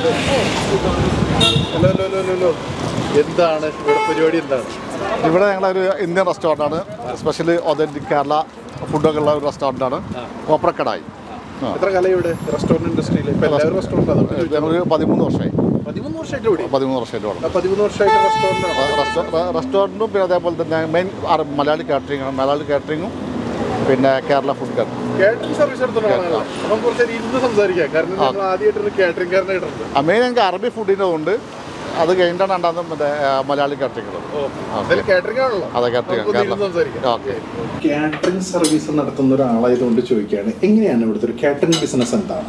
Hello hello hello hello എന്താണ് ഇവിടെ പരിപാടി എന്താണ് ഇവിടെ ഞങ്ങളൊരു ഇന്ത്യൻ റെസ്റ്റോറൻ്റാണ് സ്പെഷ്യലി ഒതൻറ്റിക് കേരള ഫുഡൊക്കെ ഉള്ള ഒരു റെസ്റ്റോറൻ്റാണ് കോപ്രക്കടായി ആ എത്ര കാലം ഇവിടെ റെസ്റ്റോറൻറ്റ് ഇൻഡസ്ട്രിയിൽ ഇപ്പൊ എല്ലാവരും റെസ്റ്റോറൻറ്റ് അതാണ് ഞങ്ങളൊരു പതിമൂന്ന് വർഷമായി പതിമൂന്ന് വർഷമായിട്ട് ഇവിടെ പതിമൂന്ന് വർഷമായിട്ട് വേണം ആ പതിമൂന്ന് വർഷമായിട്ട് റെസ്റ്റോറൻറ്റ് റെസ്റ്റോറൻറ്റും പിന്നെ അതേപോലെ തന്നെ മെയിൻ മലയാളി കാറ്ററിംഗ് മലയാളി കാറ്ററിങ്ങും പിന്നെ Kerala food car catering service എടുത്തുള്ള ആളാണ് അപ്പം കുറച്ച് നേരം ഇരുന്ന് സംസാരിക്കാം കാരണം നമ്മൾ ആദ്യമായിട്ടൊരു കാറ്ററിംഗ് കാരനായിട്ടുണ്ട് മെയിൻ ഞങ്ങൾക്ക് അറബി ഫുഡിൻ്റെ ഉണ്ട് അത് കഴിഞ്ഞിട്ടാണ് രണ്ടാമത് മറ്റേ ആ, മലയാളി കാറ്ററിംഗ് ഉള്ളത് ഓ അതിൽ കാറ്ററിംഗ് ആണല്ലോ അതെ കാറ്ററിംഗ് നമുക്കൊന്ന് കേരള ഇരുന്ന് സംസാരിക്കാം ഓക്കെ കാറ്ററിംഗ് സർവീസ് നടത്തുന്ന ഒരാളായതുകൊണ്ട് ചോദിക്കുകയാണ് എങ്ങനെയാണ് ഇവിടുത്തെ ഒരു കാറ്ററിംഗ് ബിസിനസ് എന്താണ്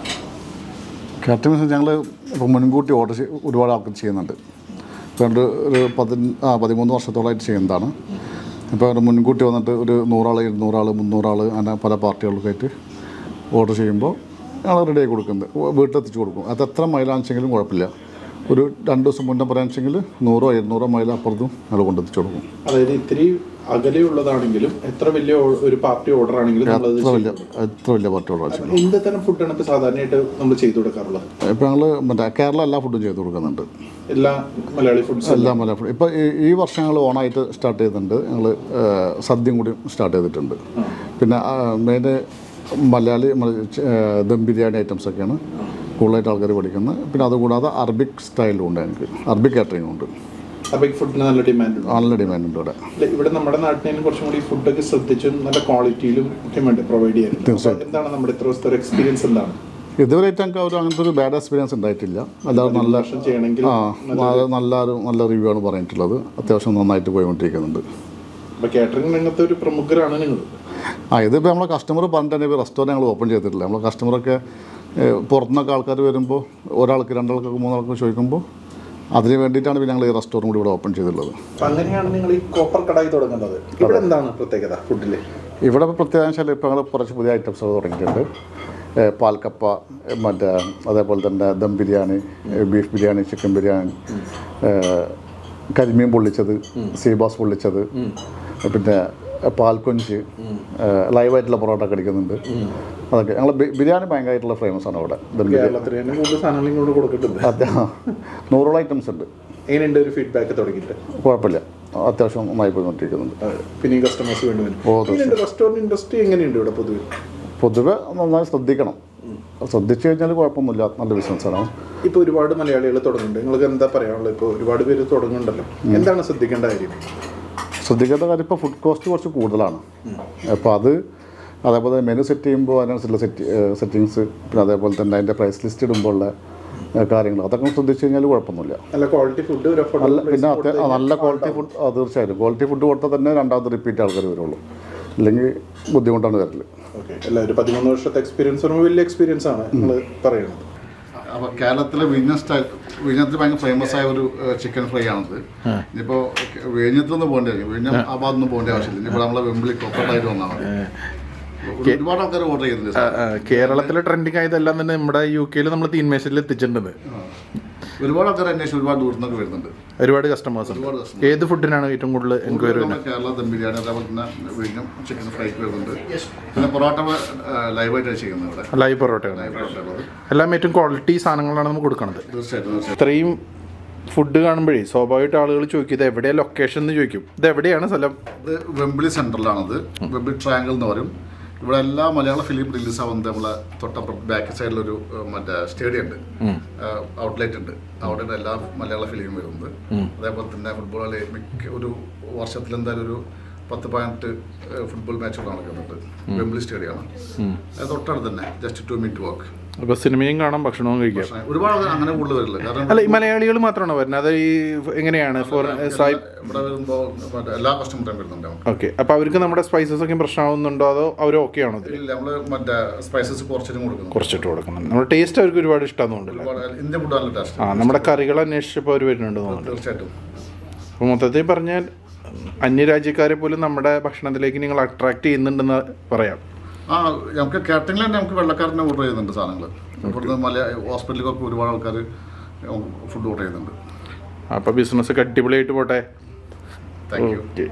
കാറ്ററിംഗ് ഞങ്ങൾ ഇപ്പോൾ മുൻകൂട്ടി ഓർഡർ ചെയ് ഒരുപാട് ആൾക്കാർ ചെയ്യുന്നുണ്ട് ഇപ്പോൾ രണ്ട് ഒരു പതി ആ പതിമൂന്ന് വർഷത്തോളമായിട്ട് ചെയ്യുന്നതാണ് ഇപ്പോൾ ഒരു മുൻകൂട്ടി വന്നിട്ട് ഒരു നൂറാൾ ഇരുന്നൂറാൾ മുന്നൂറാൾ അങ്ങനെ പല പാർട്ടികൾക്കായിട്ട് ആയിട്ട് ഓർഡർ ചെയ്യുമ്പോൾ ഞങ്ങൾ റെഡി ആക്കി കൊടുക്കുന്നത് വീട്ടിലെത്തിച്ച് കൊടുക്കും അത് എത്ര മൈലാണെച്ചെങ്കിലും കുഴപ്പമില്ല ഒരു രണ്ട് ദിവസം മുന്നേ പറയാണെച്ചെങ്കിൽ നൂറോ ഇരുന്നൂറോ മൈൽ അപ്പുറത്തും ഞങ്ങൾ കൊണ്ടെത്തിച്ച് കൊടുക്കും അതായത് ഇത്തിരി അകലെയുള്ളതാണെങ്കിലും എത്ര വലിയ ഓ- ഒരു പാർട്ടി ഓർഡർ ആണെങ്കിലും നമ്മളത് എത്ര വലിയ എത്ര വലിയ പാർട്ടി ഓർഡർ ആവശ്യം എന്ത് തരം ഫുഡാണ് ഇപ്പോൾ സാധാരണയായിട്ട് നമ്മൾ ചെയ്തു കൊടുക്കാറുള്ളത് ഇപ്പോൾ ഞങ്ങൾ മറ്റേ കേരള എല്ലാ ഫുഡും ചെയ്ത് കൊടുക്കുന്നുണ്ട് എല്ലാ മലയാളി ഫുഡ്സും എല്ലാ മല ഫുഡ് ഇപ്പോൾ ഈ വർഷം ഞങ്ങൾ ഓണായിട്ട് സ്റ്റാർട്ട് ചെയ്തിട്ടുണ്ട് ഞങ്ങൾ സദ്യയും കൂടി സ്റ്റാർട്ട് ചെയ്തിട്ടുണ്ട് പിന്നെ മെയിൻ മലയാളി മല- ച- ആ, ദം ബിരിയാണി ഐറ്റംസ് ഒക്കെയാണ് കൂടുതലായിട്ട് ആൾക്കാർ പഠിക്കുന്നത് പിന്നെ അതുകൂടാതെ അറബിക് സ്റ്റൈലും ഉണ്ട് എനിക്ക് അറബിക് കാറ്ററിംഗ് ഉണ്ട് അറബിക് ഫുഡിന് നല്ല ഡിമാൻഡ് ഉണ്ട് നല്ല ഡിമാൻഡ് ഉണ്ട് ഇവിടെ അല്ല, ഇവിടെ നമ്മുടെ നാട്ടിലും കുറച്ചും കൂടി ഫുഡൊക്കെ ശ്രദ്ധിച്ചും നല്ല ക്വാളിറ്റിയിലും ഡിമാൻഡ് പ്രൊവൈഡ് ചെയ്യാറുണ്ട് അപ്പോൾ എന്താണ് നമ്മുടെ ഇത്ര ദിവസത്തെ ഒരു എക്സ്പീരിയൻസ് എന്താണ് ഇതുവരെയായിട്ട് ഞങ്ങൾക്ക് ഒരു അങ്ങനത്തെ ഒരു ബാഡ് എക്സ്പീരിയൻസ് ഉണ്ടായിട്ടില്ല അല്ലാതെ നല്ല ഭക്ഷണം ചെയ്യണമെങ്കിൽ ആ നല്ല നല്ല ഒരു നല്ല റിവ്യൂ ആണ് പറഞ്ഞിട്ടുള്ളത് അത്യാവശ്യം നന്നായിട്ട് പോയിക്കൊണ്ടിരിക്കുന്നുണ്ട് അപ്പോൾ കാറ്ററിംഗ് രംഗത്തെ ഒരു പ്രമുഖരാണ് നിങ്ങൾ ആ ഇതിപ്പോൾ നമ്മളെ കസ്റ്റമർ പറഞ്ഞിട്ട് തന്നെ റെസ്റ്റോറൻറ്റ് ഞങ്ങൾ ഓപ്പൺ ചെയ്തിട്ടില്ല നമ്മളെ കസ്റ്റമറൊക്കെ ഏഹ്, പുറത്തുനിന്നൊക്കെ ആൾക്കാർ വരുമ്പോൾ ഒരാൾക്ക് രണ്ടാൾക്കൊക്കെ മൂന്നാൾക്ക് ചോദിക്കുമ്പോൾ അതിന് വേണ്ടിയിട്ടാണ് പിന്നെ ഞങ്ങൾ ഈ റെസ്റ്റോറൻറ്റ് കൂടി ഇവിടെ ഓപ്പൺ ചെയ്തിട്ടുള്ളത് അപ്പം അങ്ങനെയാണ് നിങ്ങൾ ഈ കോപ്പർ കടായി തുടങ്ങുന്നത് ഇവിടെ എന്താണ് പ്രത്യേകത ഫുഡില് ഇവിടെ ഇപ്പോൾ പ്രത്യേകം വെച്ചാൽ ഇപ്പോൾ ഞങ്ങൾ കുറച്ച് പുതിയ ഐറ്റംസ് തുടങ്ങിയിട്ടുണ്ട് ഏഹ്, പാൽക്കപ്പ ഏഹ്, മറ്റേ അതേപോലെ തന്നെ ദം ബിരിയാണി ഏഹ്, ബീഫ് ബിരിയാണി ചിക്കൻ ബിരിയാണി ഏഹ്, കരിമീൻ പൊള്ളിച്ചത് സീബാസ് പൊള്ളിച്ചത് പിന്നെ പാൽക്കൊഞ്ച് ഏഹ്, ലൈവായിട്ടുള്ള പൊറോട്ട ഒക്കെ അടിക്കുന്നുണ്ട് അതൊക്കെ ഞങ്ങൾ ബിരിയാണി ഭയങ്കരമായിട്ടുള്ള ഫേമസ് ആണ് ഇവിടെ ദം ബിരിയാണി കേരളത്തിൽ തന്നെ കൂടുതൽ സാധനങ്ങൾ ഇങ്ങോട്ട് കൊടുക്കുന്നുണ്ട് അതെ നൂറോളം ഐറ്റംസ് ഉണ്ട് എങ്ങനെയുണ്ട് ഒരു ഫീഡ്ബാക്ക് തുടങ്ങിയിട്ട് കുഴപ്പമില്ല അത്യാവശ്യം നന്നായി പോയിക്കൊണ്ടിരിക്കുന്നുണ്ട് അതെ. പിന്നെയും കസ്റ്റമേഴ്സ് വേണ്ടി വരും ഓ, എങ്ങനെയുണ്ട് റെസ്റ്റോറൻറ്റ് ഇൻഡസ്ട്രി എങ്ങനെയുണ്ട് ഇവിടെ പൊതുവെ പൊതുവെ നന്നായി ശ്രദ്ധിക്കണം ശ്രദ്ധിച്ചു കഴിഞ്ഞാൽ കുഴപ്പമൊന്നുമില്ല നല്ല ബിസിനസ്സാണ് ഇപ്പോൾ ഒരുപാട് മലയാളികൾ തുടങ്ങുന്നുണ്ട് നിങ്ങൾക്ക് എന്താ പറയാനുള്ളത് ഇപ്പോൾ ഒരുപാട് പേര് തുടങ്ങുന്നുണ്ടല്ലോ എന്താണ് ശ്രദ്ധിക്കേണ്ട കാര്യം ശ്രദ്ധിക്കേണ്ട കാര്യം ഇപ്പോൾ ഫുഡ് കോസ്റ്റ് കുറച്ച് കൂടുതലാണ് അപ്പോൾ അത് അതേപോലെ മെനു സെറ്റ് ചെയ്യുമ്പോൾ അതിനനുസരിച്ചുള്ള സെറ്റ് സെറ്റിങ്സ് പിന്നെ അതേപോലെ തന്നെ അതിൻ്റെ പ്രൈസ് ലിസ്റ്റ് ഇടുമ്പോൾ ഉള്ള ഏഹ്, കാര്യങ്ങൾ അതൊക്കെ ശ്രദ്ധിച്ചു കഴിഞ്ഞാൽ കുഴപ്പമൊന്നുമില്ല നല്ല ക്വാളിറ്റി ഫുഡ് ഒരു affordable നല്ല price പിന്നെ അത്യ- കൊടുത്ത് ആ, നല്ല ക്വാളിറ്റി ഫുഡ് ആ, തീർച്ചയായിട്ടും ക്വാളിറ്റി ഫുഡ് കൊടുത്താൽ തന്നെ രണ്ടാമത് റിപ്പീറ്റ് ആൾക്കാർ വരുള്ളൂ അല്ലെങ്കിൽ ബുദ്ധിമുട്ടാണ് വരല് ഓക്കെ അല്ല ഒരു പതിമൂന്ന് വർഷത്തെ എക്സ്പീരിയൻസ് പറയുമ്പോൾ വലിയ എക്സ്പീരിയൻസ് ആണ് നിങ്ങൾ പറയുന്നത് അപ്പോൾ കേരളത്തിലെ വിഴിഞ്ഞം സ്റ്റൈൽ വിഴിഞ്ഞത്തിൽ ഭയങ്കര ഫേമസ് ആയ ഒരു ചിക്കൻ ഫ്രൈ ആണിത് ഇനിയിപ്പോൾ വിഴിഞ്ഞത്തിൽ നിന്ന് പോകേണ്ടി വരും വിഴിഞ്ഞം ആ ഭാഗത്ത് നിന്ന് പോകേണ്ട ആവശ്യമില്ല ഇനിയിപ്പോൾ നമ്മളെ വെമ്പിളി കൊപ്പറായിട്ട് വന്നാൽ മതി ഒരു- ഒരുപാട് ആൾക്കാർ ഓർഡർ ചെയ്യുന്നുണ്ട് കേരളത്തിലെ ട്രെൻഡിങ് ആയതെല്ലാം തന്നെ നമ്മുടെ യു കെയിൽ നമ്മൾ തീൻമേശയിൽ എത്തിച്ചിട്ടുണ്ട് ഒരുപാട് ആൾക്കാർ അന്വേഷിച്ച് ഒരുപാട് ദൂരത്ത് നിന്നൊക്കെ വരുന്നുണ്ട് ഒരുപാട് കസ്റ്റമേഴ്സ് ഉണ്ട് ഒരുപാട് customers. ഏത് ഫുഡിനാണ് ഏറ്റവും കൂടുതൽ എൻക്വയറി നമ്മുടെ കേരള ദം ബിരിയാണി അതേപോലെ തന്നെ വിഴിഞ്ഞം ചിക്കൻ ഫ്രൈക്ക് വരുന്നുണ്ട് പിന്നെ പൊറോട്ട ലൈവായിട്ടാണ് ചെയ്യുന്നത് ഇവിടെ ലൈവ് പൊറോട്ടയാണ് ലൈവ് പൊറോട്ട ഉള്ളത് എല്ലാം ഏറ്റവും ക്വാളിറ്റി സാധനങ്ങളാണ് നമുക്ക് കൊടുക്കുന്നത് തീർച്ചയായിട്ടും തീർച്ചയായിട്ടും ഇത്രയും ഫുഡ് കാണുമ്പോഴേ സ്വാഭാവികമായിട്ട് ആളുകൾ ചോദിക്കും ഇത് എവിടെയാണ് ലൊക്കേഷൻ എന്ന് ചോദിക്കും ഇത് എവിടെയാണ് സ്ഥലം ഇത് വെമ്പിളി സെൻറ്ററിലാണത് വെമ്പിളി ട്രയാങ്കിൾ എന്ന് പറയും ഇവിടെ എല്ലാ മലയാള ഫിലിം റിലീസ് ആവുന്നത് നമ്മളെ തൊട്ടപ്പുറം ബാക്ക് സൈഡിലൊരു ഏഹ്, മറ്റേ സ്റ്റേഡിയം ഉണ്ട് ഔട്ട്ലെറ്റ് ഉണ്ട് അവിടെ എല്ലാ മലയാള ഫിലിം വരുന്നത് അതേപോലെ തന്നെ ഫുട്ബോൾ കളി മിക്ക ഒരു വർഷത്തിൽ എന്തായാലും ഒരു പത്ത് പതിനെട്ട് ഫുട്ബോൾ മാച്ചുകൾ നടക്കുന്നുണ്ട് വെമ്പിളി സ്റ്റേഡിയമാണ് അത് തൊട്ടടുത്ത് തന്നെ ജസ്റ്റ് ടു മിനിറ്റ് വാക്ക് അപ്പൊ സിനിമയും കാണാം ഭക്ഷണവും കഴിക്കാം ഒരുപാട് ആൾക്കാർ അങ്ങനെ കൂടുതൽ വരില്ല കാരണം അല്ല ഈ മലയാളികൾ മാത്രമാണോ വരുന്നത് അത് ഈ എങ്ങനെയാണ് ഫോർ സായി ഇവിടെ വരുമ്പോൾ മറ്റേ എല്ലാ കസ്റ്റമറും വരുന്നുണ്ട് നമുക്ക് ഓക്കെ അപ്പൊ അവർക്ക് നമ്മുടെ സ്പൈസസ് ഒക്കെ പ്രശ്നമാവുന്നുണ്ടോ അതോ അവർ ഓക്കെ ആണോ ഇതിൽ ഇല്ല നമ്മൾ മറ്റേ സ്പൈസസ് കുറച്ചിട്ടും കൊടുക്കുന്നു കുറച്ചിട്ട് കൊടുക്കണം നമ്മുടെ ടേസ്റ്റ് അവർക്ക് ഒരുപാട് ഇഷ്ടമാണെന്നുണ്ടല്ലോ ഒരുപാട് ഇന്ത്യൻ ഫുഡ് നല്ല ടേസ്റ്റ് ആ നമ്മുടെ കറികൾ അന്വേഷിച്ചപ്പോൾ അവർ വരുന്നുണ്ട് തോന്നുന്നു തീർച്ചയായിട്ടും അപ്പോൾ മൊത്തത്തിൽ പറഞ്ഞാൽ അന്യരാജ്യക്കാരെ പോലും നമ്മുടെ ഭക്ഷണത്തിലേക്ക് നിങ്ങൾ അട്രാക്ട് ചെയ്യുന്നുണ്ടെന്ന് പറയാം ആ നമുക്ക് കാറ്ററിംഗിൽ തന്നെ നമുക്ക് വെള്ളക്കാരനെ ഓർഡർ ചെയ്യുന്നുണ്ട് സാധനങ്ങൾ ഇവിടുന്ന് മല ഹോസ്പിറ്റലിലൊക്കെ ഒരുപാട് ആൾക്കാർ ഫുഡ് ഓർഡർ ചെയ്യുന്നുണ്ട് അപ്പോൾ ബിസിനസ് ഒക്കെ അടിപൊളിയായിട്ട് പോട്ടെ താങ്ക് യു ഓക്കെ